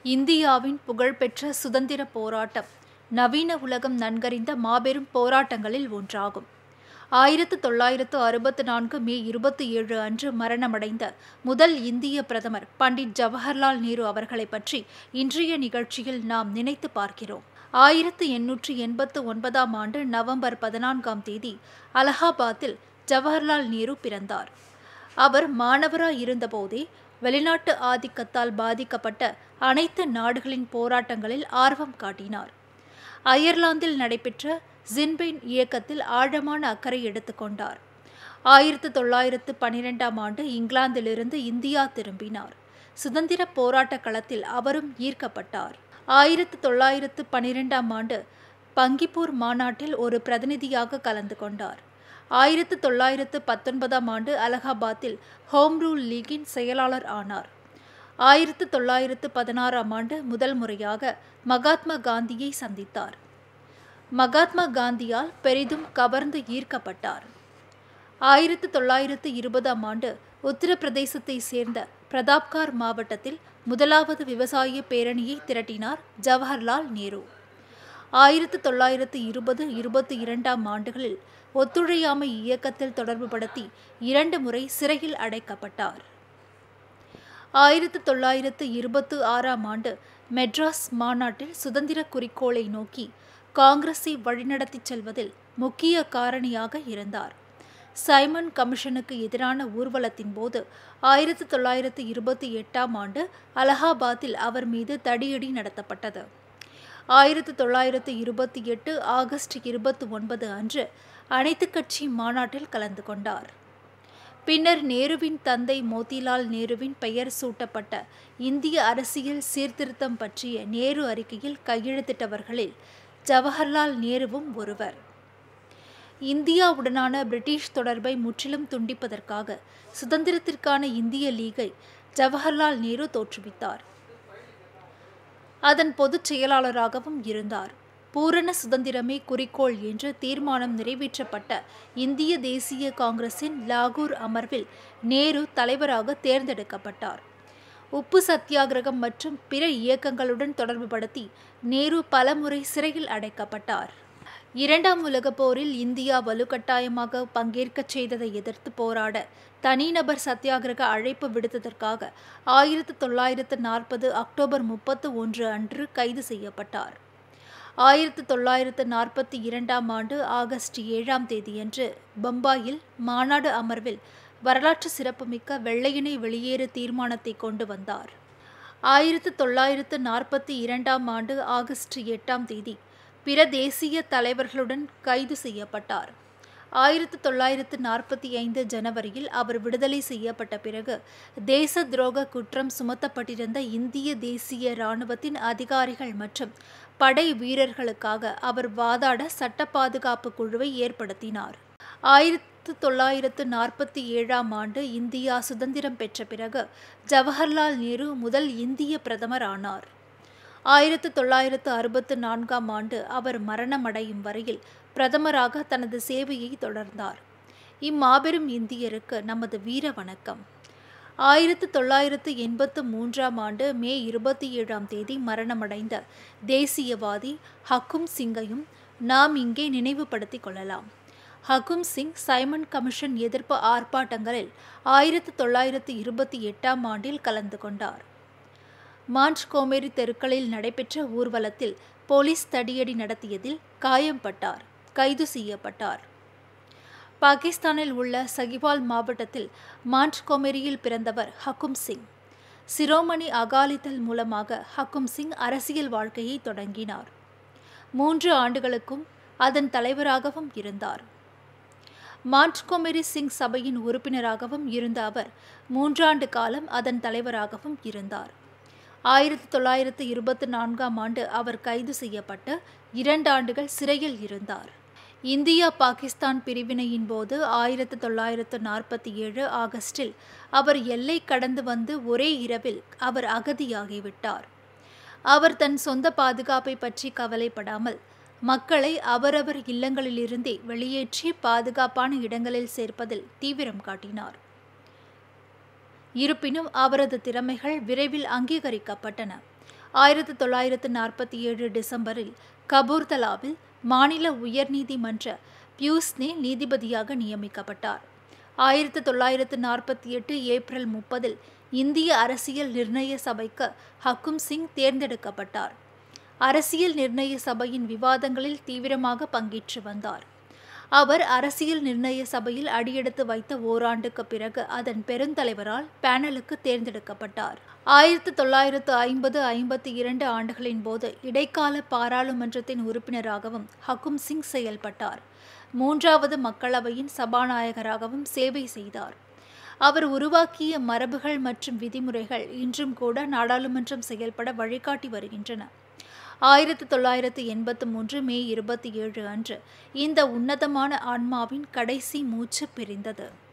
இந்தியாவின் புகழ்பெற்ற சுதந்திர போராட்டம் நவீன உலகம் நன்கறிந்த மாபெரும் போராட்டங்களில் ஒன்றாகும் ஆயிரத்து தொள்ளாயிரத்து அறுபத்து நான்கு மே இருபத்தி ஏழு அன்று மரணமடைந்த முதல் இந்திய பிரதமர் பண்டிட் ஜவஹர்லால் நேரு அவர்களை பற்றி இன்றைய நிகழ்ச்சியில் நாம் நினைத்து பார்க்கிறோம் ஆயிரத்து எண்ணூற்றி எண்பத்து ஒன்பதாம் ஆண்டு நவம்பர் பதினான்காம் தேதி அலகாபாத்தில் ஜவஹர்லால் நேரு பிறந்தார் அவர் மாணவராய் இருந்தபோதே வெளிநாட்டு ஆதிக்கத்தால் பாதிக்கப்பட்ட அனைத்து நாடுகளின் போராட்டங்களில் ஆர்வம் காட்டினார் அயர்லாந்தில் நடைபெற்ற ஜின்பெயின் இயக்கத்தில் ஆழமான அக்கறை எடுத்துக்கொண்டார் ஆயிரத்து தொள்ளாயிரத்து பனிரெண்டாம் ஆண்டு இங்கிலாந்திலிருந்து இந்தியா திரும்பினார் சுதந்திர போராட்ட களத்தில் அவரும் ஈர்க்கப்பட்டார் ஆயிரத்து தொள்ளாயிரத்து பனிரெண்டாம் ஆண்டு பங்கிப்பூர் மாநாட்டில் ஒரு பிரதிநிதியாக கலந்து கொண்டார் ஆயிரத்து தொள்ளாயிரத்து பத்தொன்பதாம் ஆண்டு அலகாபாத்தில் ஹோம் ரூல் லீகின் செயலாளர் ஆனார் ஆயிரத்து தொள்ளாயிரத்து பதினாறாம் ஆண்டு முதல் முறையாக மகாத்மா காந்தியை சந்தித்தார் மகாத்மா காந்தியால் பெரிதும் கவர்ந்து ஈர்க்கப்பட்டார் ஆயிரத்து தொள்ளாயிரத்து இருபதாம் ஆண்டு உத்தரப்பிரதேசத்தை சேர்ந்த பிரதாப்கார் மாவட்டத்தில் முதலாவது விவசாய பேரணியை திரட்டினார் ஜவஹர்லால் நேரு ஆயிரத்து தொள்ளாயிரத்து இருபது இருபத்தி இரண்டாம் ஆண்டுகளில் ஒத்துழையாமை இயக்கத்தில் தொடர்புபடுத்தி இரண்டு முறை சிறையில் அடைக்கப்பட்டார் ஆயிரத்து தொள்ளாயிரத்து இருபத்து ஆறாம் ஆண்டு மெட்ராஸ் மாநாட்டில் சுதந்திர குறிக்கோளை நோக்கி காங்கிரஸை வழிநடத்திச் செல்வதில் முக்கிய காரணியாக இருந்தார் சைமன் கமிஷனுக்கு எதிரான ஊர்வலத்தின் போது ஆயிரத்து தொள்ளாயிரத்து இருபத்தி எட்டாம் ஆண்டு அலகாபாத்தில் அவர் மீது தடியடி நடத்தப்பட்டது ஆயிரத்து தொள்ளாயிரத்து இருபத்தி எட்டு ஆகஸ்ட் இருபத்தி ஒன்பது அன்று அனைத்து கட்சி மாநாட்டில் கலந்து கொண்டார் பின்னர் நேருவின் தந்தை மோதிலால் நேருவின் பெயர் சூட்டப்பட்ட இந்திய அரசியல் சீர்திருத்தம் பற்றிய நேரு அறிக்கையில் கையெழுத்திட்டவர்களில் ஜவஹர்லால் நேருவும் ஒருவர் இந்தியாவுடனான பிரிட்டிஷ் தொடர்பை முற்றிலும் துண்டிப்பதற்காக சுதந்திரத்திற்கான இந்திய லீகை ஜவஹர்லால் நேரு தோற்றுவித்தார் அதன் பொதுச் செயலாளராகவும் இருந்தார் பூரண சுதந்திரமே குறிக்கோள் என்று தீர்மானம் நிறைவேற்றப்பட்ட இந்திய தேசிய காங்கிரசின் லாகூர் அமர்வில் நேரு தலைவராக தேர்ந்தெடுக்கப்பட்டார் உப்பு சத்தியாகிரகம் மற்றும் பிற இயக்கங்களுடன் தொடர்புபடுத்தி நேரு பலமுறை சிறையில் அடைக்கப்பட்டார் இரண்டாம் உலகப் போரில் இந்தியா வலுக்கட்டாயமாக பங்கேற்கச் செய்ததை எதிர்த்து போராட தனிநபர் சத்தியாகிரக அழைப்பு விடுத்ததற்காக ஆயிரத்து தொள்ளாயிரத்து நாற்பது அக்டோபர் முப்பத்து ஒன்று அன்று கைது செய்யப்பட்டார் ஆயிரத்து தொள்ளாயிரத்து நாற்பத்தி இரண்டாம் ஆண்டு ஆகஸ்ட் ஏழாம் தேதியன்று பம்பாயில் மாநாடு அமர்வில் வரலாற்று சிறப்புமிக்க வெள்ளையனை வெளியேறு தீர்மானத்தை கொண்டு வந்தார் ஆயிரத்து தொள்ளாயிரத்து நாற்பத்தி இரண்டாம் ஆண்டு ஆகஸ்ட் எட்டாம் தேதி பிற தேசிய தலைவர்களுடன் கைது செய்யப்பட்டார் ஆயிரத்து தொள்ளாயிரத்து நாற்பத்தி ஐந்து ஜனவரியில் அவர் விடுதலை செய்யப்பட்ட பிறகு தேச துரோக குற்றம் சுமத்தப்பட்டிருந்த இந்திய தேசிய இராணுவத்தின் அதிகாரிகள் மற்றும் படை வீரர்களுக்காக அவர் வாதாட சட்ட பாதுகாப்பு குழுவை ஏற்படுத்தினார் ஆயிரத்து தொள்ளாயிரத்து நாற்பத்தி ஏழாம் ஆண்டு இந்தியா சுதந்திரம் பெற்ற பிறகு ஜவஹர்லால் நேரு முதல் இந்திய பிரதமர் ஆனார் ஆயிரத்து தொள்ளாயிரத்து அறுபத்து நான்காம் ஆண்டு அவர் மரணமடையும் வரையில் பிரதமராக தனது சேவையை தொடர்ந்தார் இம்மாபெரும் இந்தியருக்கு நமது வீர வணக்கம் ஆயிரத்து தொள்ளாயிரத்து எண்பத்து மூன்றாம் ஆண்டு மே இருபத்தி ஏழாம் தேதி மரணமடைந்த தேசியவாதி ஹக்கும் சிங்கையும் நாம் இங்கே நினைவுபடுத்திக் கொள்ளலாம் ஹக்கும் சிங் சைமன் கமிஷன் எதிர்ப்பு ஆர்ப்பாட்டங்களில் ஆயிரத்து தொள்ளாயிரத்து இருபத்தி எட்டாம் ஆண்டில் கலந்து கொண்டார் மாஞ்ச் கோமேரி தெருக்களில் நடைபெற்ற ஊர்வலத்தில் போலீஸ் தடியடி நடத்தியதில் காயம்பட்டார் கைது செய்யப்பட்டார் பாகிஸ்தானில் உள்ள சகிவால் மாவட்டத்தில் மாஞ்ச் கோமேரியில் பிறந்தவர் ஹக்கும் சிங் சிரோமணி அகாலிதள் மூலமாக ஹக்கும் சிங் அரசியல் வாழ்க்கையை தொடங்கினார் மூன்று ஆண்டுகளுக்கும் அதன் தலைவராகவும் இருந்தார் மான்ட்கோமெரி சிங் சபையின் உறுப்பினராகவும் இருந்த அவர் மூன்றாண்டு காலம் அதன் தலைவராகவும் இருந்தார் ஆயிரத்தி தொள்ளாயிரத்து இருபத்தி நான்காம் ஆண்டு அவர் கைது செய்யப்பட்டு இரண்டு ஆண்டுகள் சிறையில் இருந்தார் இந்தியா பாகிஸ்தான் பிரிவினையின் போது ஆயிரத்து தொள்ளாயிரத்து நாற்பத்தி ஏழு ஆகஸ்டில் அவர் எல்லை கடந்து வந்து ஒரே இரவில் அவர் அகதியாகிவிட்டார் அவர் தன் சொந்த பாதுகாப்பை பற்றி கவலைப்படாமல் மக்களை அவரவர் இல்லங்களிலிருந்தே வெளியேற்றி பாதுகாப்பான இடங்களில் சேர்ப்பதில் தீவிரம் காட்டினார் இருப்பினும் அவரது திறமைகள் விரைவில் அங்கீகரிக்கப்பட்டன ஆயிரத்தி தொள்ளாயிரத்து நாற்பத்தி ஏழு டிசம்பரில் கபூர்தலாவில் மாநில உயர்நீதிமன்ற பியூஸ்னே நீதிபதியாக நியமிக்கப்பட்டார் ஆயிரத்தி தொள்ளாயிரத்து நாற்பத்தி எட்டு ஏப்ரல் முப்பதில் இந்திய அரசியல் நிர்ணய சபைக்கு ஹக்கும் சிங் தேர்ந்தெடுக்கப்பட்டார் அரசியல் நிர்ணய சபையின் விவாதங்களில் தீவிரமாக பங்கேற்று வந்தார் அவர் அரசியல் நிர்ணய சபையில் அடியெடுத்து வைத்த ஓராண்டுக்கு பிறகு அதன் பெருந்தலைவரால் பேனலுக்கு தேர்ந்தெடுக்கப்பட்டார் ஆயிரத்தி தொள்ளாயிரத்து ஐம்பது ஐம்பத்தி இரண்டு ஆண்டுகளின் போது இடைக்கால பாராளுமன்றத்தின் உறுப்பினராகவும் ஹக்கும் சிங் செயல்பட்டார் மூன்றாவது மக்களவையின் சபாநாயகராகவும் சேவை செய்தார் அவர் உருவாக்கிய மரபுகள் மற்றும் விதிமுறைகள் இன்றும் கூட நாடாளுமன்றம் செயல்பட வழிகாட்டி வருகின்றன ஆயிரத்தி தொள்ளாயிரத்து எண்பத்து மூன்று மே இருபத்தி ஏழு அன்று இந்த உன்னதமான ஆன்மாவின் கடைசி மூச்சு பிரிந்தது